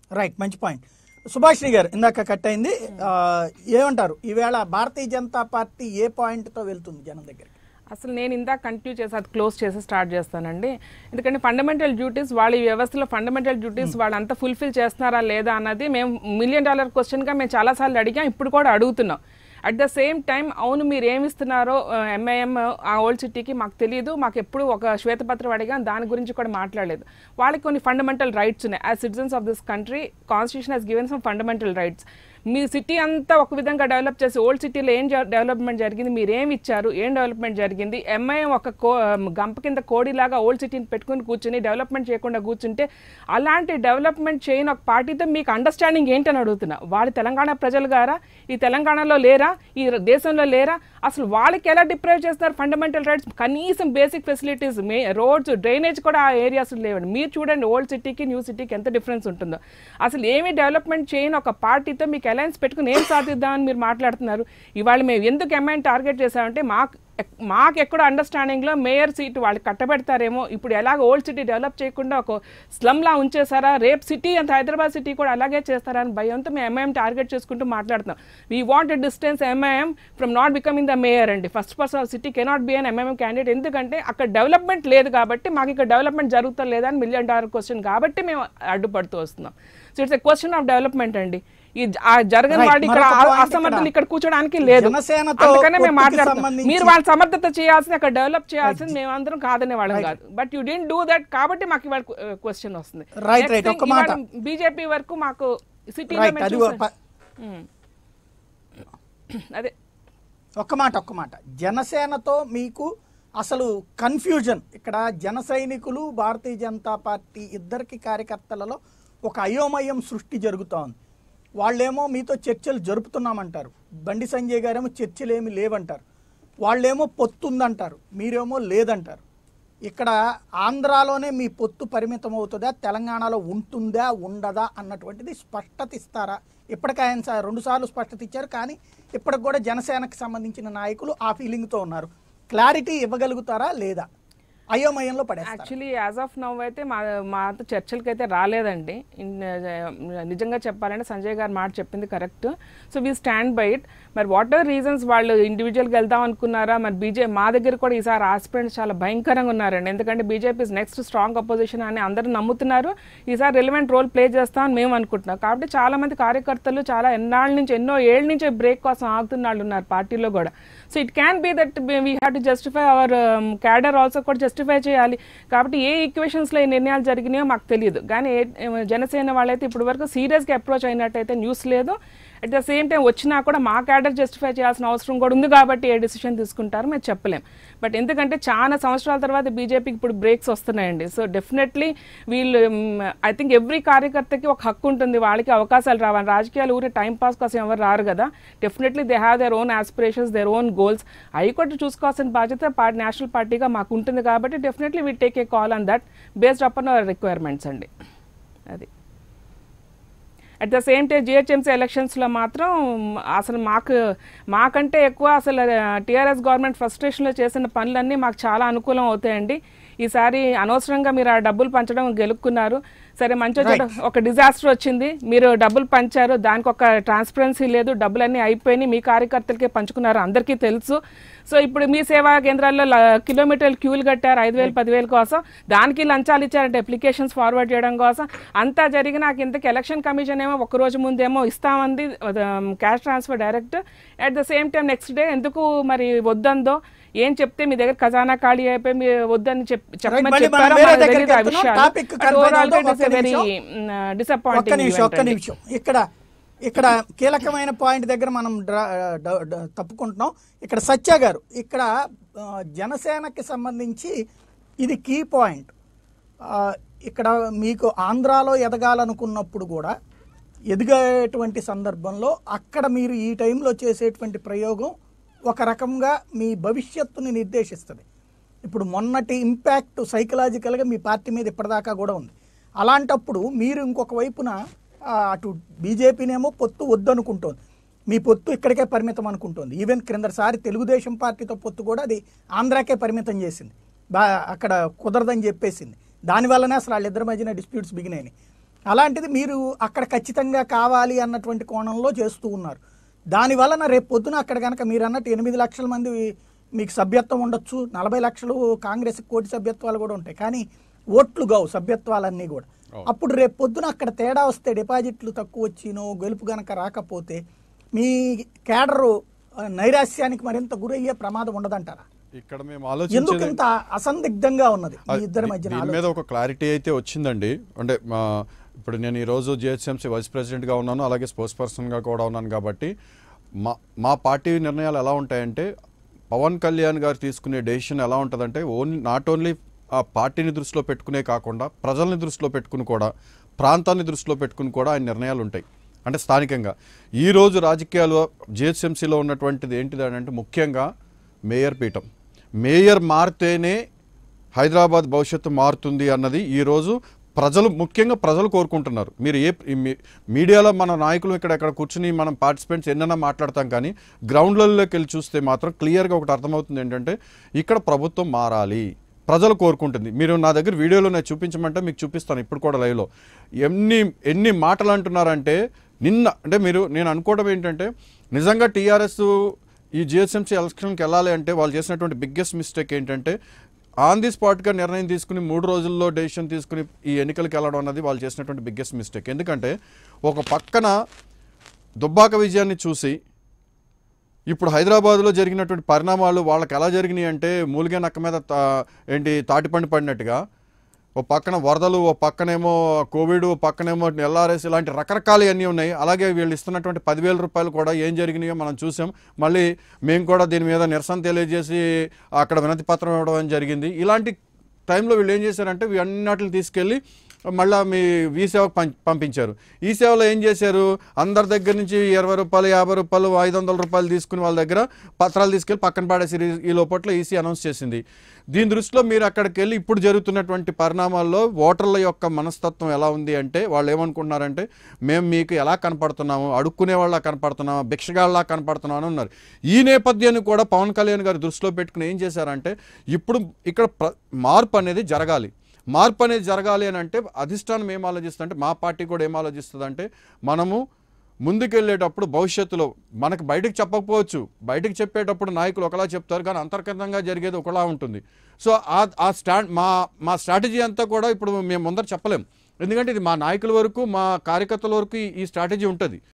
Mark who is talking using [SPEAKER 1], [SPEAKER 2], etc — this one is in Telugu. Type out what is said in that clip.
[SPEAKER 1] రైట్ మంచి పాయింట్ సుభాష్ని గారు ఇందాక కట్ అయింది ఆ, ఏమంటారు ఈవేళ భారతీయ జనతా పార్టీ ఏ పాయింట్ తో వెళ్తుంది జనం దగ్గరికి
[SPEAKER 2] అసలు నేను ఇందాక కంటిన్యూ చేసి అది క్లోజ్ చేసి స్టార్ట్ చేస్తానండి ఎందుకంటే ఫండమెంటల్ డ్యూటీస్ వాళ్ళ ఈ వ్యవస్థలో ఫండమెంటల్ డ్యూటీస్ వాళ్ళు అంతా ఫుల్ఫిల్ చేస్తున్నారా లేదా అన్నది మేము మిలియన్ డాలర్ క్వశ్చన్గా మేము చాలాసార్లు అడిగాం ఇప్పుడు కూడా అడుగుతున్నాం అట్ ద సేమ్ టైం అవును మీరు ఏమి ఇస్తున్నారో ఎంఐఎం ఆ ఓల్డ్ సిటీకి మాకు తెలియదు మాకు ఎప్పుడు ఒక శ్వేతపత్రం అడిగాం దాని గురించి కూడా మాట్లాడలేదు వాళ్ళకి కొన్ని ఫండమెంటల్ రైట్స్ ఉన్నాయి as citizens of this country constitution has given some fundamental rights మీ సిటీ అంతా ఒక విధంగా డెవలప్ చేసి ఓల్డ్ సిటీలో ఏం డెవలప్మెంట్ జరిగింది మీరు ఏమి ఇచ్చారు ఏం డెవలప్మెంట్ జరిగింది ఎంఐఎం ఒక కో గంప కింద కోడిలాగా ఓల్డ్ సిటీని పెట్టుకుని కూర్చుని డెవలప్మెంట్ చేయకుండా కూర్చుంటే అలాంటి డెవలప్మెంట్ చేయని ఒక పార్టీతో మీకు అండర్స్టాండింగ్ ఏంటని అడుగుతున్నా వాళ్ళు తెలంగాణ ప్రజలు గారా ఈ తెలంగాణలో లేరా ఈ దేశంలో లేరా అసలు వాళ్ళకి ఎలా డిప్రైవ్ చేస్తున్నారు ఫండమెంటల్ రైట్స్ కనీసం basic facilities may roads drainage కూడా ఆ ఏరియాస్ లేవండి మీరు చూడండి ఓల్డ్ సిటీకి న్యూ సిటీకి ఎంత డిఫరెన్స్ ఉంటుందో అసలు ఏమీ డెవలప్మెంట్ చేయని ఒక పార్టీతో మీకు అలయన్స్ పెట్టుకుని ఏం సాధిద్దామని మీరు మాట్లాడుతున్నారు ఇవాళ మేము ఎందుకు ఎంఐని టార్గెట్ చేసామంటే మాకు ఎక్- మాకు ఎక్కడ అండర్స్టాండింగ్లో మేయర్ సీట్ వాళ్ళు కట్టబెడతారేమో ఇప్పుడు ఎలాగ ఓల్డ్ సిటీ డెవలప్ చేయకుండా ఒక స్లమ్లా ఉంచేసారా రేపు సిటీ అంత హైదరాబాద్ సిటీ కూడా అలాగే చేస్తారా అని భయంతో మేము ఎంఐఎం టార్గెట్ చేసుకుంటూ మాట్లాడుతున్నాం we want distance MIM from not becoming the mayor అండి first person of city cannot be an MIM candidate ఎందుకంటే అక్కడ డెవలప్మెంట్ లేదు కాబట్టి మాకు ఇక్కడ డెవలప్మెంట్ జరుగుతా లేదా అని మిలియన్ డాలర్ క్వశ్చన్ కాబట్టి మేము అడ్డుపడుతూ వస్తున్నాం so it's a question of development అండి ఈ జ- ఆ జరగని
[SPEAKER 1] Right.
[SPEAKER 2] వాడు ఇక్కడ
[SPEAKER 1] మరొక
[SPEAKER 2] ఆ-
[SPEAKER 1] point
[SPEAKER 2] అసమర్థులు
[SPEAKER 1] ఇక్కడ.
[SPEAKER 2] ఇక్కడ కూర్చోడానికి లేదు
[SPEAKER 1] జనసేనతో
[SPEAKER 2] అందుకనే మేము
[SPEAKER 1] పొత్తుకి
[SPEAKER 2] మాట్లాడుతున్నాం
[SPEAKER 1] సంబంధించి-
[SPEAKER 2] మీరు వాళ్ళ సమర్థత చేయాల్సింది అక్కడ డెవలప్ చేయాల్సింది మేమందరం కాదనే వాళ్ళం కాదు but you didn't do that కాబట్టి మాకు ఇవాళ క్వశ్చన్ వస్తుంది
[SPEAKER 1] Right, right. ఒక్క మాట.
[SPEAKER 2] బీజేపీ వరకు మాకు సిటీలో
[SPEAKER 1] రైట్ అది ఒక ప-
[SPEAKER 2] అదే
[SPEAKER 1] ఒక్క మాట ఒక్క మాట జనసేనతో మీకు అసలు కన్ఫ్యూజన్ ఇక్కడ జన సైనికులు భారతీయ జనతా పార్టీ ఇద్దరికి కార్యకర్తలలో ఒక అయోమయం సృష్టి జరుగుతోంది వాళ్ళేమో మీతో చర్చలు జరుపుతున్నామంటారు బండి సంజయ్ గారేమో చర్చలు ఏమి లేవంటారు వాళ్ళేమో పొత్తుందంటారు మీరేమో లేదంటారు ఇక్కడ ఆంధ్రాలోనే మీ పొత్తు పరిమితం అవుతుందా తెలంగాణలో ఉంటుందా ఉండదా అన్నటువంటిది స్పష్టత ఇస్తారా ఇప్పటికి ఆయన సా- రెండు సార్లు స్పష్టత ఇచ్చారు కానీ ఇప్పటికి కూడా జనసేనకు సంబంధించిన నాయకులు ఆ ఫీలింగ్తో ఉన్నారు క్లారిటీ ఇవ్వగలుగుతారా లేదా అయోమయంలో పడేస్తారు
[SPEAKER 2] యాక్చువల్లీ యాజ్ ఆఫ్ నవ్ అయితే మా మాతో చర్చలకి అయితే రాలేదండి ఇన్- నిజంగా చెప్పాలంటే సంజయ్ గారు మాట చెప్పింది correct so we stand by it మరి వాట్ ఎవర్ రీజన్స్ వాళ్ళు ఇండివిజువల్గా వెళ్దాం అనుకున్నారా మరి బీజే మా దగ్గర కూడా ఈసారి ఆస్పిరెంట్స్ చాలా భయంకరంగా ఉన్నారండి ఎందుకంటే BJP is next strong opposition అని అందరూ నమ్ముతున్నారు ఈసారి రిలవెంట్ రోల్ ప్లే చేస్తామని మేము అనుకుంటున్నాం కాబట్టి చాలా మంది కార్యకర్తలు చాలా ఎన్నాళ్ళ నుంచి ఎన్నో ఏళ్ళ నుంచి బ్రేక్ కోసం ఆగుతున్న వాళ్ళు ఉన్నారు పార్టీలో కూడా so it can be that we have to justify our cadre also కూడా జస్టిఫై చేయాలి కాబట్టి ఏ ఈక్వేషన్స్లో ఈ నిర్ణయాలు జరిగినాయో మాకు తెలియదు కానీ ఏ- జనసేన వాళ్ళైతే ఇప్పటి వరకు సీరియస్గా అప్రోచ్ అయినట్టయితే న్యూస్ లేదు అట్ ద సేమ్ టైం వచ్చినా కూడా మా క్యాడర్ జస్టిఫై చేయాల్సిన అవసరం కూడా ఉంది కాబట్టి ఏ డిసిషన్ తీసుకుంటారో మేము చెప్పలేం బట్ ఎందుకంటే చాలా సంవత్సరాల తర్వాత బీజేపీకి ఇప్పుడు బ్రేక్స్ వస్తున్నాయండి సో డెఫినెట్లీ వీళ్ళు ఐ థింక్ ఎవ్రీ కార్యకర్తకి ఒక హక్కు ఉంటుంది వాళ్ళకి అవకాశాలు రావాలి రాజకీయాలు ఊరే టైం పాస్ కోసం ఎవరు రారు కదా definitely they have their own aspirations their own goals అవి కూడా చూసుకోవాల్సిన బాధ్యత పార్టీ నేషనల్ పార్టీగా మాకు ఉంటుంది కాబట్టి definitely we take a call on that based upon our requirements అండి అది at the same time GHMC ఎలక్షన్స్లో మాత్రం అసలు మాకు మాకంటే ఎక్కువ అసలు టీఆర్ఎస్ గవర్నమెంట్ ఫ్రస్ట్రేషన్లో చేసిన పనులన్నీ మాకు చాలా అనుకూలం అవుతాయండి ఈసారి అనవసరంగా మీరు ఆ డబ్బులు పంచడం గెలుక్కున్నారు సరే మంచి చెడు ఒక డిజాస్టర్ వచ్చింది మీరు డబ్బులు పంచారు దానికి ఒక ట్రాన్స్పరెన్సీ లేదు డబ్బులన్నీ అయిపోయినాయి మీ కార్యకర్తలకే పంచుకున్నారు అందరికీ తెలుసు సో ఇప్పుడు మీ సేవా కేంద్రాల్లో ల- కిలోమీటర్లు క్యూలు కట్టారు ఐదు వేలు పదివేల కోసం దానికి లంచాలు ఇచ్చారంటే అప్లికేషన్స్ ఫార్వర్డ్ చేయడం కోసం అంతా జరిగి నాకు ఇంతకు ఎలక్షన్ కమిషన్ ఏమో ఒక రోజు ముందేమో ఇస్తామంది cash transfer direct at the same time next day ఎందుకు మరి వద్దందో ఏం చెప్తే మీ దగ్గర ఖజానా ఖాళీ అయిపోయి మీరు వద్దని చెప్ చెప్పమని
[SPEAKER 1] మళ్ళీ మనం
[SPEAKER 2] చెప్పారో
[SPEAKER 1] వేరే
[SPEAKER 2] మనకు
[SPEAKER 1] దగ్గరికి
[SPEAKER 2] తెలీదు ఆ
[SPEAKER 1] వెళ్తున్నాం.
[SPEAKER 2] విషయాలు.
[SPEAKER 1] టాపిక్
[SPEAKER 2] But
[SPEAKER 1] కన్ఫైన్
[SPEAKER 2] overall
[SPEAKER 1] అవుదాం.
[SPEAKER 2] it is a
[SPEAKER 1] ఒక్క
[SPEAKER 2] very,
[SPEAKER 1] నిమిషం.
[SPEAKER 2] mm, uh,
[SPEAKER 1] ఒక్క
[SPEAKER 2] disappointing
[SPEAKER 1] నిమిషం
[SPEAKER 2] event
[SPEAKER 1] ఒక్క
[SPEAKER 2] అండి.
[SPEAKER 1] నిమిషం ఇక్కడ ఇక్కడ కీలకమైన పాయింట్ దగ్గర మనం డ్రా- డ- డ- తప్పుకుంటున్నాం ఇక్కడ సత్య గారు ఇక్కడ ఆ, జనసేనకి సంబంధించి ఇది కీ పాయింట్ ఆ, ఇక్కడ మీకు ఆంధ్రాలో ఎదగాలనుకున్నప్పుడు కూడా ఎదిగేటువంటి సందర్భంలో అక్కడ మీరు ఈ టైంలో చేసేటువంటి ప్రయోగం ఒక రకంగా మీ భవిష్యత్తుని నిర్దేశిస్తుంది ఇప్పుడు మొన్నటి ఇంపాక్ట్ సైకలాజికల్గా మీ పార్టీ మీద ఇప్పటిదాకా కూడా ఉంది అలాంటప్పుడు మీరు ఇంకొక వైపున ఆ, అటు బీజేపీనేమో పొత్తు వద్దనుకుంటోంది మీ పొత్తు ఇక్కడికే పరిమితం అనుకుంటోంది ఈవెన్ క్రిందసారి తెలుగుదేశం పార్టీతో పొత్తు కూడా అది ఆంధ్రాకే పరిమితం చేసింది బా అక్కడ కుదరదని చెప్పేసింది దానివల్లనే అసలు వాళ్ళిద్దరి మధ్యన డిస్ప్యూట్స్ బిగినాయి అలాంటిది మీరు అక్కడ ఖచ్చితంగా కావాలి అన్నటువంటి కోణంలో చేస్తూ ఉన్నారు దాని వలన రేపు పొద్దున అక్కడ కనుక మీరు అన్నట్టు ఎనిమిది లక్షల మంది మీకు సభ్యత్వం ఉండొచ్చు నలభై లక్షలు కాంగ్రెస్ కోటి సభ్యత్వాలు కూడా ఉంటాయి కానీ ఓట్లు గావు సభ్యత్వాలన్నీ కూడా అప్పుడు రేపు పొద్దున అక్కడ తేడా వస్తే డిపాజిట్లు తక్కువ వచ్చినో గెలుపు గనక రాకపోతే మీ కేడరు ఆ, నైరాశ్యానికి మరింత గురయ్యే ప్రమాదం ఉండదంటారా
[SPEAKER 3] ఇక్కడ మేము
[SPEAKER 1] ఎందుకు
[SPEAKER 3] ఆలోచించేది
[SPEAKER 1] ఇంత అసందిగ్ధంగా ఉన్నది ఈ ఇద్దరి
[SPEAKER 3] దీ-
[SPEAKER 1] మధ్యన
[SPEAKER 3] దీని మీద ఒక క్లారిటీ అయితే వచ్చిందండి అంటే మా ఇప్పుడు నేను ఈరోజు జిహెచ్ఎంసీ వైస్ ప్రెసిడెంట్గా ఉన్నాను అలాగే స్పోర్ట్స్ పర్సన్గా కూడా ఉన్నాను కాబట్టి మా మా పార్టీ నిర్ణయాలు ఎలా ఉంటాయంటే పవన్ కళ్యాణ్ గారు తీసుకునే డెసిషన్ ఎలా ఉంటుందంటే ఓన్లీ నాట్ ఓన్లీ ఆ పార్టీని దృష్టిలో పెట్టుకునే కాకుండా ప్రజల్ని దృష్టిలో పెట్టుకుని కూడా ప్రాంతాన్ని దృష్టిలో పెట్టుకుని కూడా ఆయన నిర్ణయాలు ఉంటాయి అంటే స్థానికంగా ఈరోజు రాజకీయాలు జిహెచ్ఎంసీలో ఉన్నటువంటిది ఏంటిది అని అంటే ముఖ్యంగా మేయర్ పీఠం మేయర్ మారితేనే హైదరాబాద్ భవిష్యత్తు మారుతుంది అన్నది ఈరోజు ప్రజలు ముఖ్యంగా ప్రజలు కోరుకుంటున్నారు మీరు ఏ ఈ మీ- మీడియాలో మన నాయకులు ఇక్కడ ఇక్కడ కూర్చుని మనం పార్టిసిపెంట్స్ ఎన్నైనా మాట్లాడతాం కానీ గ్రౌండ్లలోకి వెళ్ళి చూస్తే మాత్రం క్లియర్గా ఒకటి అర్థమవుతుంది ఏంటంటే ఇక్కడ ప్రభుత్వం మారాలి ప్రజలు కోరుకుంటుంది మీరు నా దగ్గర వీడియోలో నేను చూపించమంటే మీకు చూపిస్తాను ఇప్పుడు కూడా లైవ్లో ఎన్ని ఎన్ని మాటలు అంటున్నారంటే నిన్న అంటే మీరు నేను అనుకోవడం ఏంటంటే నిజంగా టీఆర్ఎస్ ఈ జిహెచ్ఎంసీ ఎలక్షన్కి వెళ్ళాలి అంటే వాళ్ళు చేసినటువంటి బిగ్గెస్ట్ మిస్టేక్ ఏంటంటే ఆన్ ది స్పాట్గా నిర్ణయం తీసుకుని మూడు రోజుల్లో డెసిషన్ తీసుకుని ఈ ఎన్నికలకు వెళ్ళడం అన్నది వాళ్ళు చేసినటువంటి బిగ్గెస్ట్ మిస్టేక్ ఎందుకంటే ఒక పక్కన దుబ్బాక విజయాన్ని చూసి ఇప్పుడు హైదరాబాద్లో జరిగినటువంటి పరిణామాలు వాళ్ళకి ఎలా జరిగినాయి అంటే మూలిగే నక్క మీద తా- ఏంటి తాటిపండు పడినట్టుగా ఓ పక్కన వరదలు ఓ పక్కనేమో కోవిడ్ ఓ పక్కనేమో ఎల్ఆర్ఎస్ ఇలాంటి రకరకాలు అన్నీ ఉన్నాయి అలాగే వీళ్ళు ఇస్తున్నటువంటి పదివేల రూపాయలు కూడా ఏం జరిగినాయో మనం చూసాం మళ్ళీ మేము కూడా దీని మీద నిరసన తెలియజేసి అక్కడ వినతి పత్రం ఇవ్వడం జరిగింది ఇలాంటి టైంలో వీళ్ళు ఏం చేశారంటే అన్నిటిని తీసుకెళ్ళి మళ్ళీ మీ ఈ సేవకు పం పంపించారు ఈ సేవలో ఏం చేశారు అందరి దగ్గర నుంచి ఇరవై రూపాయలు యాభై రూపాయలు ఐదు వందల రూపాయలు తీసుకుని వాళ్ళ దగ్గర పత్రాలు తీసుకెళ్ళి పక్కన పాడేసి ఈ లోపల ఈసీ అనౌన్స్ చేసింది దీని దృష్టిలో మీరు అక్కడికి వెళ్ళి ఇప్పుడు జరుగుతున్నటువంటి పరిణామాల్లో ఓటర్ల యొక్క మనస్తత్వం ఎలా ఉంది అంటే వాళ్ళు ఏమనుకుంటున్నారంటే మేము మీకు ఎలా కనపడుతున్నాము అడుక్కునే వాళ్ళ కనపడుతున్నాము భిక్షగాళ్ళ కనపడుతున్నాము అని ఉన్నారు ఈ నేపథ్యాన్ని కూడా పవన్ కళ్యాణ్ గారు దృష్టిలో పెట్టుకుని ఏం చేశారంటే ఇప్పుడు ఇక్కడ ప్ర- మార్పు అనేది జరగాలి మార్పు అనేది జరగాలి అని అంటే అధిష్టానం ఏం ఆలోచిస్తుంది అంటే మా పార్టీ కూడా ఏం ఆలోచిస్తుంది అంటే మనము ముందుకెళ్ళేటప్పుడు భవిష్యత్తులో మనకు బయటకు చెప్పకపోవచ్చు బయటకు చెప్పేటప్పుడు నాయకులు ఒకలా చెప్తారు కానీ అంతర్గతంగా జరిగేది ఒకలా ఉంటుంది సో ఆ ఆ స్టాండ్ మా మా స్ట్రాటజీ అంతా కూడా ఇప్పుడు మేము ముందర చెప్పలేం ఎందుకంటే ఇది మా నాయకుల వరకు మా కార్యకర్తల వరకు ఈ- ఈ స్ట్రాటజీ ఉంటుంది